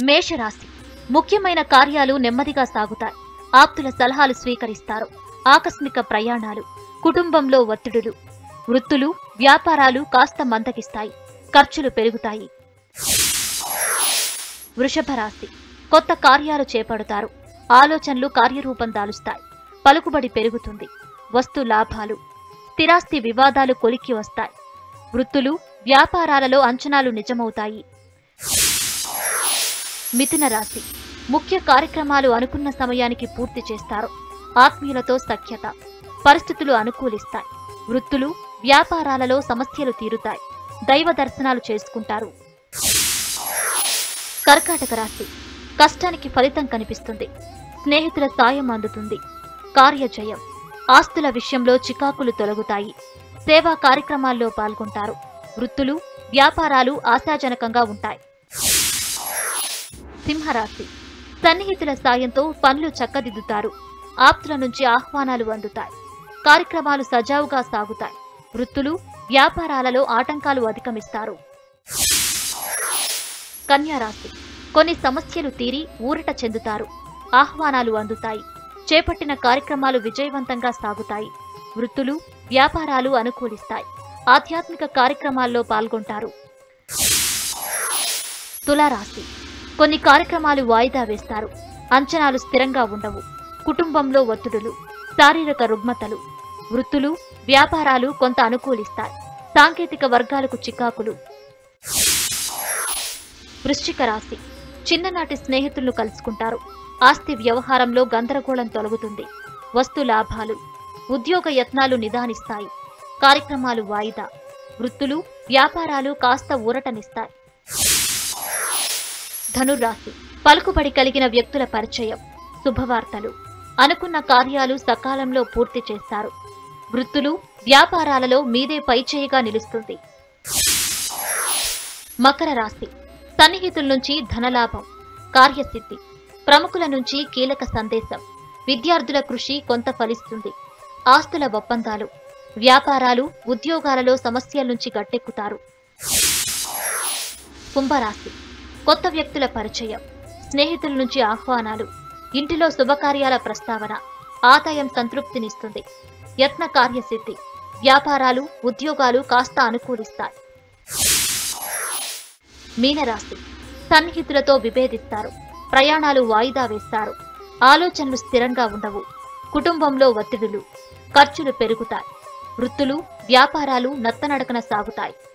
మేషరాశి ముఖ్యమైన కార్యాలు నెమ్మదిగా సాగుతాయి ఆప్తుల సలహాలు స్వీకరిస్తారు ఆకస్మిక ప్రయాణాలు కుటుంబంలో ఒత్తిడులు వృత్తులు వ్యాపారాలు కాస్త మందగిస్తాయి ఖర్చులు పెరుగుతాయి వృషభ రాశి కొత్త కార్యాలు చేపడతారు ఆలోచనలు కార్యరూపం దాలుస్తాయి పలుకుబడి పెరుగుతుంది వస్తు లాభాలు స్థిరాస్తి వివాదాలు కొలిక్కి వస్తాయి వృత్తులు వ్యాపారాలలో అంచనాలు నిజమవుతాయి మిథున రాశి ముఖ్య కార్యక్రమాలు అనుకున్న సమయానికి పూర్తి చేస్తారు ఆత్మీయులతో సఖ్యత పరిస్థితులు అనుకూలిస్తాయి వృత్తులు వ్యాపారాలలో సమస్యలు తీరుతాయి దైవ దర్శనాలు చేసుకుంటారు కర్కాటక రాశి కష్టానికి ఫలితం కనిపిస్తుంది స్నేహితుల సాయం అందుతుంది కార్యజయం ఆస్తుల విషయంలో చికాకులు తొలగుతాయి సేవా కార్యక్రమాల్లో పాల్గొంటారు వృత్తులు వ్యాపారాలు ఆశాజనకంగా ఉంటాయి సింహరాశి సన్నిహితుల సాయంతో పనులు చక్కదిద్దుతారు ఆప్తుల నుంచి ఆహ్వానాలు అందుతాయి కార్యక్రమాలు సజావుగా సాగుతాయి వృత్తులు వ్యాపారాలలో ఆటంకాలు అధిగమిస్తారు కన్యారాశి కొన్ని సమస్యలు తీరి ఊరట చెందుతారు ఆహ్వానాలు అందుతాయి చేపట్టిన కార్యక్రమాలు విజయవంతంగా సాగుతాయి వృత్తులు వ్యాపారాలు అనుకూలిస్తాయి ఆధ్యాత్మిక కార్యక్రమాల్లో పాల్గొంటారు తులారాశి కొన్ని కార్యక్రమాలు వాయిదా వేస్తారు అంచనాలు స్థిరంగా ఉండవు కుటుంబంలో ఒత్తిడులు శారీరక రుగ్మతలు వృత్తులు వ్యాపారాలు కొంత అనుకూలిస్తాయి సాంకేతిక వర్గాలకు చికాకులు వృశ్చిక రాశి చిన్ననాటి స్నేహితులను కలుసుకుంటారు ఆస్తి వ్యవహారంలో గందరగోళం తొలగుతుంది వస్తు లాభాలు ఉద్యోగ యత్నాలు నిదానిస్తాయి కార్యక్రమాలు వాయిదా వృత్తులు వ్యాపారాలు కాస్త ఊరటనిస్తాయి ధనుర్రాశి పలుకుబడి కలిగిన వ్యక్తుల పరిచయం శుభవార్తలు అనుకున్న కార్యాలు సకాలంలో పూర్తి చేస్తారు వృత్తులు వ్యాపారాలలో మీదే పైచేయిగా నిలుస్తుంది మకర రాశి సన్నిహితుల నుంచి ధనలాభం కార్యసిద్ధి ప్రముఖుల నుంచి కీలక సందేశం విద్యార్థుల కృషి కొంత ఫలిస్తుంది ఆస్తుల ఒప్పందాలు వ్యాపారాలు ఉద్యోగాలలో సమస్యల నుంచి గట్టెక్కుతారు కుంభరాశి కొత్త వ్యక్తుల పరిచయం స్నేహితుల నుంచి ఆహ్వానాలు ఇంటిలో శుభకార్యాల ప్రస్తావన ఆదాయం సంతృప్తినిస్తుంది యత్న కార్యసిద్ధి వ్యాపారాలు ఉద్యోగాలు కాస్త అనుకూలిస్తాయి మీనరాశి సన్నిహితులతో విభేదిస్తారు ప్రయాణాలు వాయిదా వేస్తారు ఆలోచనలు స్థిరంగా ఉండవు కుటుంబంలో ఒత్తిడులు ఖర్చులు పెరుగుతాయి వృత్తులు వ్యాపారాలు నత్తనడకన సాగుతాయి